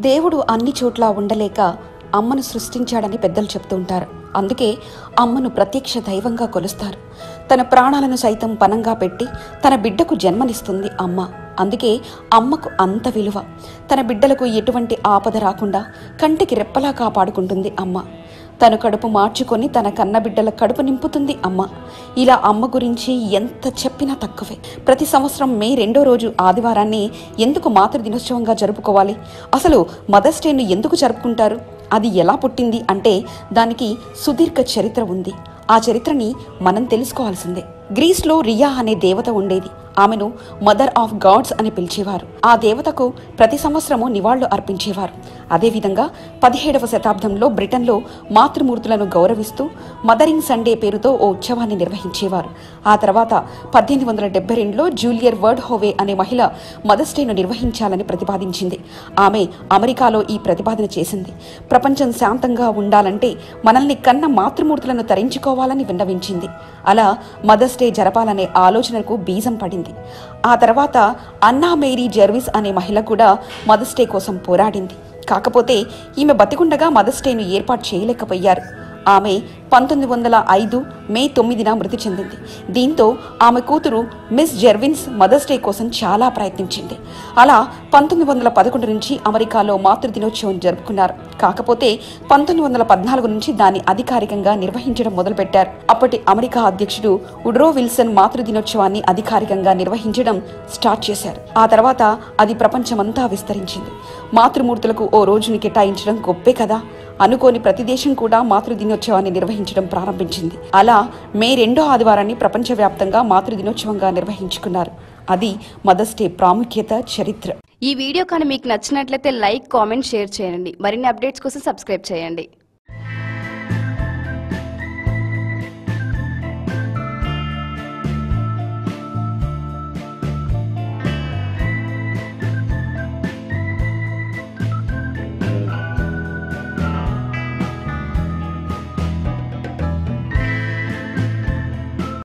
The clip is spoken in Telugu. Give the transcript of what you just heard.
దేవుడు అన్ని చోట్ల ఉండలేక అమ్మను సృష్టించాడని పెద్దలు చెప్తూ ఉంటారు అందుకే అమ్మను ప్రత్యక్ష దైవంగా కొలుస్తారు తన ప్రాణాలను సైతం పనంగా పెట్టి తన బిడ్డకు జన్మనిస్తుంది అమ్మ అందుకే అమ్మకు అంత విలువ తన బిడ్డలకు ఎటువంటి ఆపద రాకుండా కంటికి రెప్పలా కాపాడుకుంటుంది అమ్మ తను కడుపు మార్చుకొని తన కన్న బిడ్డల కడుపు నింపుతుంది అమ్మ ఇలా అమ్మ గురించి ఎంత చెప్పినా తక్కువే ప్రతి సంవత్సరం మే రెండో రోజు ఆదివారాన్ని ఎందుకు మాతృ దినోత్సవంగా జరుపుకోవాలి అసలు మదర్స్ డేను ఎందుకు జరుపుకుంటారు అది ఎలా పుట్టింది అంటే దానికి సుదీర్ఘ చరిత్ర ఉంది ఆ చరిత్రని మనం తెలుసుకోవాల్సిందే గ్రీస్లో రియా అనే దేవత ఉండేది ఆమెను మదర్ ఆఫ్ గాడ్స్ అని పిలిచేవారు ఆ దేవతకు ప్రతి సంవత్సరము నివాళులు అర్పించేవారు అదేవిధంగా పదిహేడవ శతాబ్దంలో బ్రిటన్లో మాతృమూర్తులను గౌరవిస్తూ మదరింగ్ సండే పేరుతో ఓ ఉత్సవాన్ని నిర్వహించేవారు ఆ తర్వాత పద్దెనిమిది వందల డెబ్బై రెండులో జూలియర్ వర్డ్ హోవే అనే మహిళ మదర్స్ డేను నిర్వహించాలని ప్రతిపాదించింది ఆమె అమెరికాలో ఈ ప్రతిపాదన చేసింది ప్రపంచం శాంతంగా ఉండాలంటే మనల్ని కన్న మాతృమూర్తులను తరించుకోవాలని విన్నవించింది అలా మదర్స్ డే జరపాలనే ఆలోచనకు బీజం పడింది ఆ తర్వాత అన్నా మేరీ జర్విస్ అనే మహిళ కూడా మదర్స్ డే కోసం పోరాడింది కాకపోతే ఈమె బతికుండగా మదర్స్ డేను ఏర్పాటు చేయలేకపోయారు ఆమె పంతొమ్మిది వందల ఐదు మే తొమ్మిదిన మృతి చెందింది దీంతో ఆమె కూతురు మిస్ జెర్విన్స్ మదర్స్ డే కోసం చాలా ప్రయత్నించింది అలా పంతొమ్మిది వందల పదకొండు నుంచి అమెరికాలో మాతృ దినోత్సవం జరుపుకున్నారు కాకపోతే పంతొమ్మిది వందల పద్నాలుగు నుంచి దాన్ని అధికారికంగా నిర్వహించడం మొదలుపెట్టారు అప్పటి అమెరికా అధ్యక్షుడు ఉడ్రో విల్సన్ మాతృ దినోత్సవాన్ని అధికారికంగా నిర్వహించడం స్టార్ట్ చేశారు ఆ తర్వాత అది ప్రపంచమంతా విస్తరించింది మాతృమూర్తులకు ఓ రోజుని కేటాయించడం గొప్పే కదా అనుకోని ప్రతి దేశం కూడా మాతృ దినోత్సవాన్ని నిర్వహించడం ప్రారంభించింది అలా మే రెండో ఆదివారాన్ని ప్రపంచవ్యాప్తంగా మాతృ దినోత్సవంగా నిర్వహించుకున్నారు అది మదర్స్ డే ప్రాముఖ్యత చరిత్ర ఈ వీడియో కానీ మీకు నచ్చినట్లయితే లైక్ కామెంట్ షేర్ చేయండి మరిన్ని అప్డేట్స్ కోసం సబ్స్క్రైబ్ చేయండి